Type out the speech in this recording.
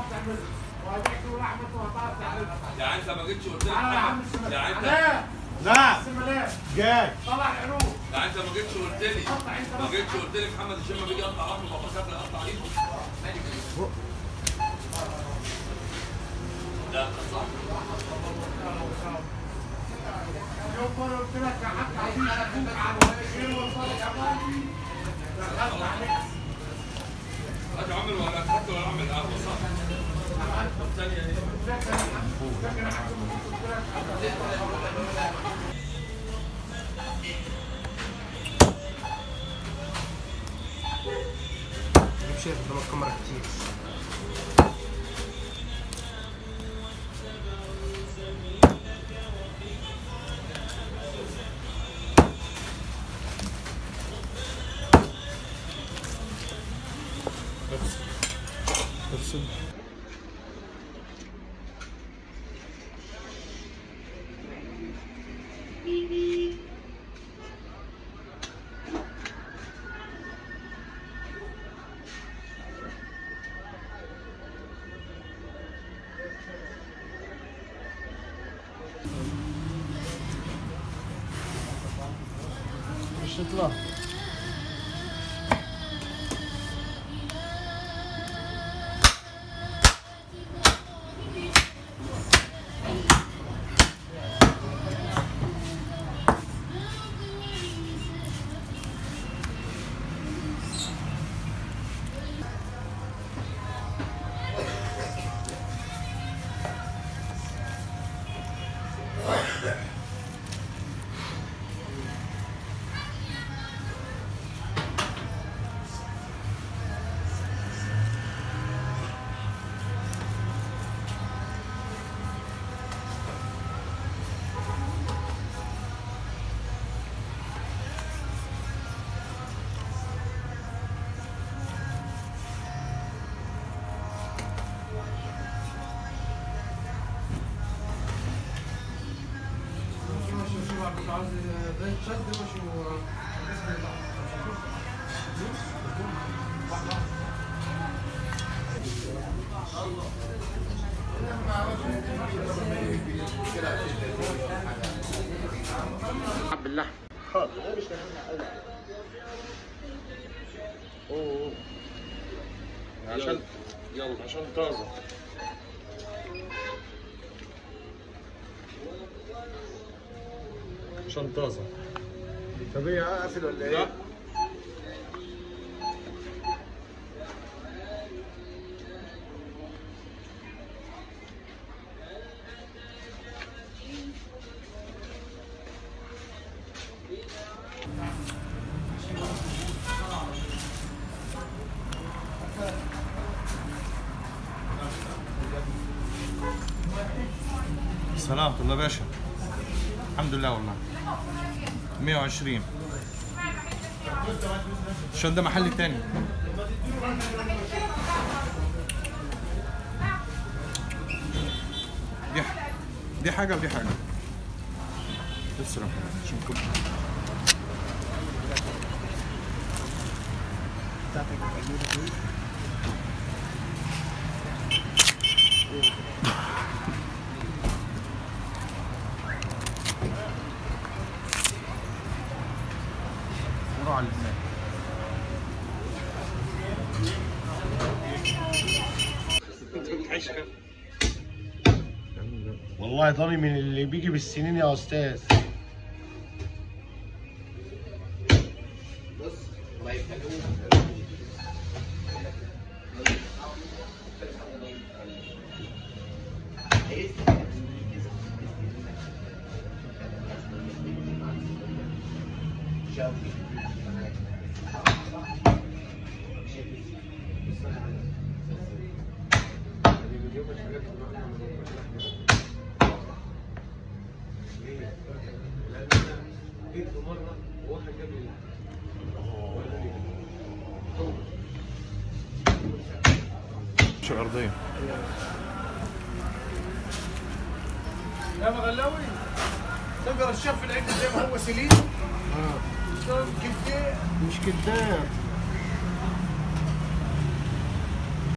يعني انت ما جيتش قلت لي تعالى يا عم محمد يعني انت علاء لا بسم الله جاي طلع العروق يعني انت ما جيتش قلت لي ما جيتش قلت لي محمد هشام لما بيجي يقطع عظمه بابا كابل يقطع ايده لا صح يوم مرة قلت لك يا حاج عايزين نفوق على الوجهين والفرج يا بابي دخلت عليك هات عمر ولا خدت ولا اعمل قهوه صح؟ طب ثانيه ايه؟ فاكر يا حاج فاكر يا حاج قلت لك جيب شيخ قدام الكاميرا كتير افصل مش تطلع عاوز ده شد مش حب اللحم اوه عشان يلا عشان طازه عشان طازه طب ايه اقفل ولا لا ايه؟ سلامة الله باشا الحمد لله والله 120 عشان ده محل تاني دي ح- دي حاجة ودي حاجة تسرح عشان كده نروح على اللبنان والله ضاني من اللي بيجي بالسنين يا استاذ مش أرضية يا مغلاوي تقدر الشيف في العيد زي ما هو سليم اه كيف مش كداب